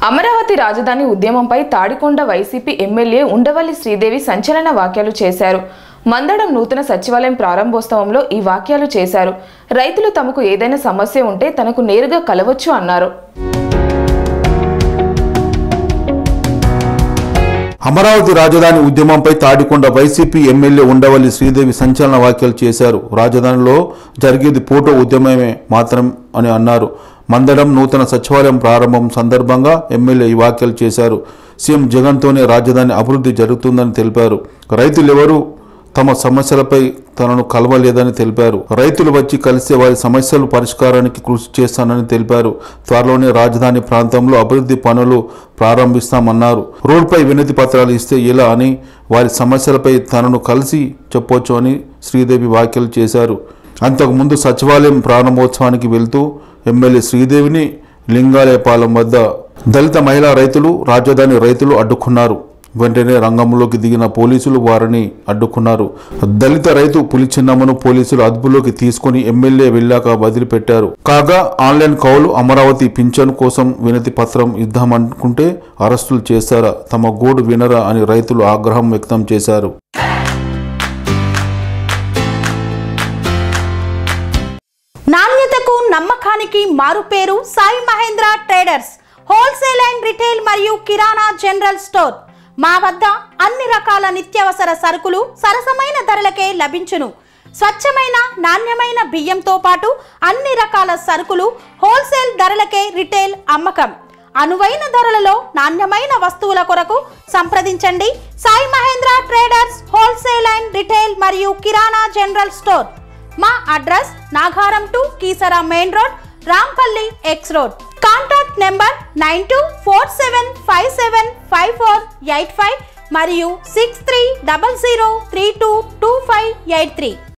అమరావతి రాజధాని ఉద్యమంపై Tadikonda YCP MLA Undavalli Sridevi సంచలన వ్యాఖ్యలు చేశారు మందడం నూతన సచివాలయం ప్రారంభోత్సవంలో ఈ వ్యాఖ్యలు చేశారు రైతులు తమకు ఏదైనా సమస్య ఉంటే తనకు నేరుగా కలవచ్చు అన్నారు అమరావతి రాజధాని ఉద్యమంపై తాడికొండ వైసీపీ ఎమ్మెల్యే ఉండవల్లి శ్రీదేవి సంచలన వ్యాఖ్యలు చేశారు రాజధానిలో జరిగేది ఫోటో ఉద్యమమే మాత్రం అని అన్నారు మందడం నూతన సచివాలయం ప్రారంభం సందర్భంగా ఎమ్మెల్యే ఈ వ్యాఖ్యలు చేశారు సీఎం జగన్తోనే రాజధాని అభివృద్ధి జరుగుతుందని తెలిపారు రైతులెవరూ తమ సమస్యలపై తనను కలవలేదని తెలిపారు రైతులు వచ్చి కలిసే వారి సమస్యల పరిష్కారానికి కృషి చేస్తానని తెలిపారు త్వరలోనే రాజధాని ప్రాంతంలో అభివృద్ధి పనులు ప్రారంభిస్తామన్నారు రోడ్డుపై వినతి పత్రాలు ఇస్తే ఇలా అని వారి సమస్యలపై తనను కలిసి చెప్పొచ్చు అని శ్రీదేవి వ్యాఖ్యలు చేశారు అంతకుముందు సచివాలయం ప్రారంభోత్సవానికి వెళ్తూ ఎమ్మెల్యే శ్రీదేవిని లింగాలయపాలెం వద్ద దళిత మహిళా రైతులు రాజధాని రైతులు అడ్డుకున్నారు వెంటనే రంగంలోకి దిగిన పోలీసులు వారిని అడ్డుకున్నారు దళిత రైతు పులిచిన్నమ్మను పోలీసులు అదుపులోకి తీసుకుని ఎమ్మెల్యే వెళ్ళాక వదిలిపెట్టారు కాగా ఆన్లైన్ కౌలు అమరావతి పింఛన్ కోసం వినతి పత్రం ఇద్దామనుకుంటే అరెస్టులు చేశారా తమ గోడు వినరా అని రైతులు ఆగ్రహం వ్యక్తం చేశారు నాణ్యతకు నమ్మకానికి మారుపేరు Sai Mahendra traders wholesale and retail మరియు కిరాణా జనరల్ స్టోర్ మా వద్ద అన్ని రకాల నిత్యావసర సరుకులు సరసమైన ధరలకే లభించును స్వచ్ఛమైన నాణ్యమైన బియ్యంతో పాటు అన్ని రకాల సరుకులు హోల్సేల్ ధరలకే రిటైల్ అమ్మకం అనువైన ధరలలో నాణ్యమైన వస్తువుల కొరకు సంప్రదించండి Sai Mahendra traders wholesale and retail మరియు కిరాణా జనరల్ స్టోర్ మా address Nagaram to Keesara main road Rampally X road contact number nine two four seven five seven five four eight five మరియు six three double zero three two two five eight three